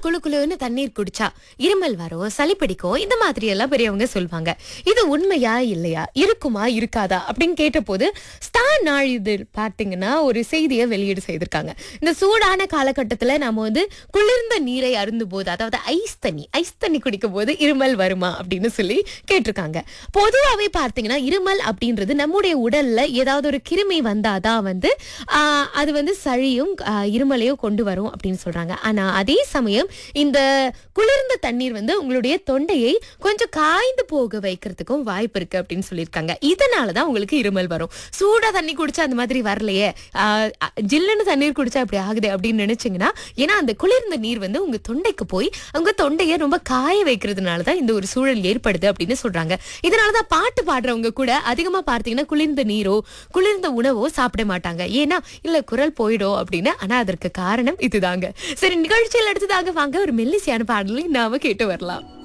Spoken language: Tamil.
குளு குளுன்னு தண்ணீர் குடிச்சா இருமல் வரும் சளி பிடிக்கும் இந்த மாதிரி எல்லாம் பெரியவங்க சொல்லுவாங்க இது உண்மையா இல்லையா இருக்குமா இருக்காதா அப்படின்னு கேட்டபோது ஸ்டார் நாளிதழ் பார்த்தீங்கன்னா ஒரு செய்தியை வெளியீடு செய்திருக்காங்க இந்த சூடான காலகட்டத்துல நாம வந்து குளிர்ந்த நீரை அருந்தும் போது அதாவது ஐஸ் தண்ணி ஐஸ் தண்ணி குடிக்கும் போது இருமல் வருமா அப்படின்னு சொல்லி கேட்டிருக்காங்க பொதுவாகவே பார்த்தீங்கன்னா இருமல் அப்படின்றது நம்முடைய உடல்ல ஏதாவது ஒரு கிருமி வந்தாதான் வந்து ஆஹ், அது வந்து சளியும் ஆஹ், இருமலையும் கொண்டு வரும் அப்படின்னு சொல்றாங்க ஆனா அதே சமயம் இந்த குளிர்ந்த தண்ணீர் வந்து உங்களுடைய தொண்டையை கொஞ்சம் காய்ந்து போக வைக்கிறதுக்கும் வாய்ப்பு இருக்கு அப்படின்னு சொல்லியிருக்காங்க இதனாலதான் உங்களுக்கு இருமல் வரும் சூடா தண்ணி குடிச்சா அந்த மாதிரி வரலையே ஆஹ், அ- ஜில்லுன்னு தண்ணீர் குடிச்சா அப்படி ஆகுது அப்படின்னு நினைச்சீங்கன்னா ஏன்னா அந்த குளிர்ந்த நீர் வந்து உங்க தொண்டைக்கு போய் உங்க தொண்டையை ரொம்ப காய வைக்கிறதுனால தான் இந்த ஒரு சூழல் ஏற்படுது அப்படின்னு சொல்றாங்க இதனாலதான் பாட்டு பாடுறவங்க கூட அதிகமா பார்த்தீங்கன்னா குளிர்ந்த நீரோ குளிர்ந்த உணவோ சாப்பிட மாட்டாங்க ஏன்னா இல்ல குரல் போயிடும் அப்படின்னு ஆனா அதற்கு காரணம் இதுதாங்க சரி நிகழ்ச்சியில் அடுத்ததாக வாங்க ஒரு மெல்லிசையான பாடலை நாம கேட்டு வரலாம்